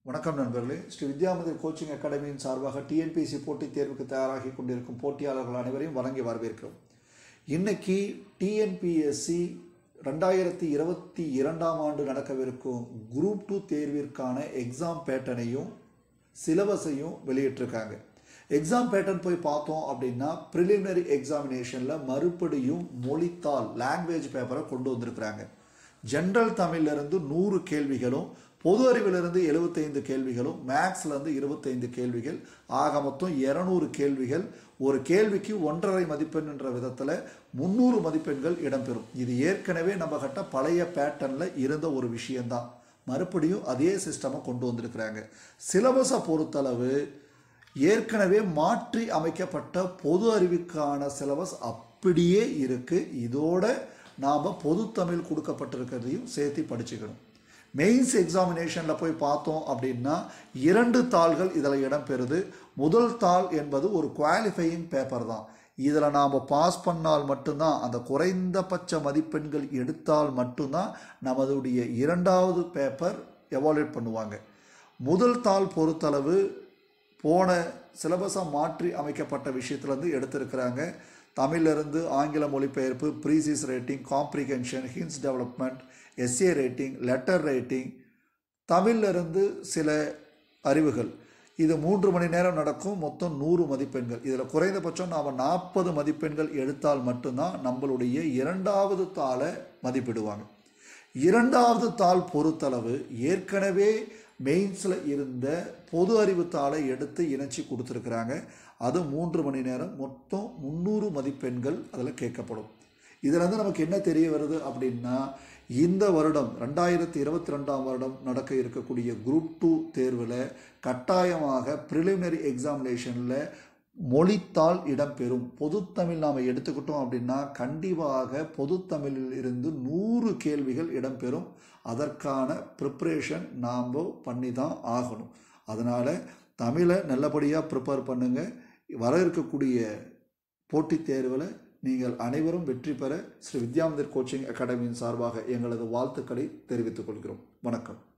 வணக்கம் நண்பர்களே ஸ்ரீ வித்யாமந்திர் கோச்சிங் அகாடமியின் சார்பாக டிஎன்பிஎஸ்சி போட்டித் தேர்வுக்கு தயாராகி கொண்டிருக்கும் போட்டியாளர்கள் அனைவரையும் வழங்கி வரவேற்கிறோம் இன்னைக்கு டிஎன்பிஎஸ்சி ரெண்டாயிரத்தி இருபத்தி இரண்டாம் ஆண்டு நடக்கவிருக்கும் குரூப் டூ தேர்விற்கான எக்ஸாம் பேட்டர்னையும் சிலபஸையும் வெளியிட்டிருக்காங்க எக்ஸாம் பேட்டர்ன் போய் பார்த்தோம் அப்படின்னா ப்ரிலிமினரி எக்ஸாமினேஷனில் மறுபடியும் மொழித்தாள் லாங்குவேஜ் பேப்பரை கொண்டு வந்திருக்கிறாங்க ஜென்ரல் தமிழ்லேருந்து நூறு கேள்விகளும் பொது அறிவிலிருந்து எழுபத்தைந்து கேள்விகளும் மேக்ஸ்லேருந்து இருபத்தைந்து கேள்விகள் ஆக மொத்தம் இரநூறு கேள்விகள் ஒரு கேள்விக்கு ஒன்றரை மதிப்பெண் என்ற விதத்தில் முந்நூறு மதிப்பெண்கள் இடம்பெறும் இது ஏற்கனவே நம்ம கிட்ட பழைய பேட்டர்னில் இருந்த ஒரு விஷயம்தான் மறுபடியும் அதே சிஸ்டமை கொண்டு வந்திருக்கிறாங்க சிலபஸை பொறுத்தளவு ஏற்கனவே மாற்றி அமைக்கப்பட்ட பொது அறிவுக்கான சிலபஸ் அப்படியே இருக்கு இதோட நாம் பொது தமிழ் கொடுக்கப்பட்டிருக்கிறதையும் சேர்த்து படிச்சுக்கணும் மெயின்ஸ் எக்ஸாமினேஷனில் போய் பார்த்தோம் அப்படின்னா இரண்டு தாள்கள் இதில் இடம்பெறுது முதல் தாள் என்பது ஒரு குவாலிஃபையிங் பேப்பர் தான் இதில் நாம் பாஸ் பண்ணால் மட்டும்தான் அந்த குறைந்தபட்ச மதிப்பெண்கள் எடுத்தால் மட்டும்தான் நமதுடைய இரண்டாவது பேப்பர் எவாலுவேட் பண்ணுவாங்க முதல் தாள் பொறுத்தளவு போன சிலபஸை மாற்றி அமைக்கப்பட்ட விஷயத்துலேருந்து எடுத்திருக்கிறாங்க தமிழிலிருந்து ஆங்கில மொழிபெயர்ப்பு precis writing comprehension hints development essay writing letter writing தமிழிலிருந்து சில அறிவுகள் இது மூன்று மணி நேரம் நடக்கும் மொத்தம் நூறு மதிப்பெண்கள் இதில் குறைந்தபட்சம் நாம் நாற்பது மதிப்பெண்கள் எடுத்தால் மட்டும்தான் நம்மளுடைய இரண்டாவது தாளை மதிப்பிடுவாங்க இரண்டாவது தாள் பொறுத்தளவு ஏற்கனவே மெயின்ஸில் இருந்த பொது அறிவு தாளை எடுத்து இணைச்சி கொடுத்துருக்குறாங்க அது மூன்று மணி நேரம் மொத்தம் முந்நூறு மதிப்பெண்கள் அதில் கேட்கப்படும் இதில் வந்து நமக்கு என்ன தெரிய வருது அப்படின்னா இந்த வருடம் ரெண்டாயிரத்தி இருபத்தி ரெண்டாம் வருடம் நடக்க இருக்கக்கூடிய குரூப் டூ தேர்வில் கட்டாயமாக ப்ரிலிமினரி எக்ஸாமினேஷனில் மொழித்தாள் இடம்பெறும் பொதுத்தமிழ் நாம் எடுத்துக்கிட்டோம் அப்படின்னா கண்டிப்பாக பொதுத்தமிழில் இருந்து நூறு கேள்விகள் இடம்பெறும் அதற்கான ப்ரிப்ரேஷன் நாம் பண்ணி தான் ஆகணும் அதனால் தமிழை நல்லபடியாக ப்ரிப்பேர் பண்ணுங்கள் வர இருக்கக்கூடிய போட்டித் தேர்வில் நீங்கள் அனைவரும் வெற்றி பெற ஸ்ரீ வித்யாமந்திர் கோச்சிங் அகாடமியின் சார்பாக எங்களது வாழ்த்துக்களை தெரிவித்துக் கொள்கிறோம் வணக்கம்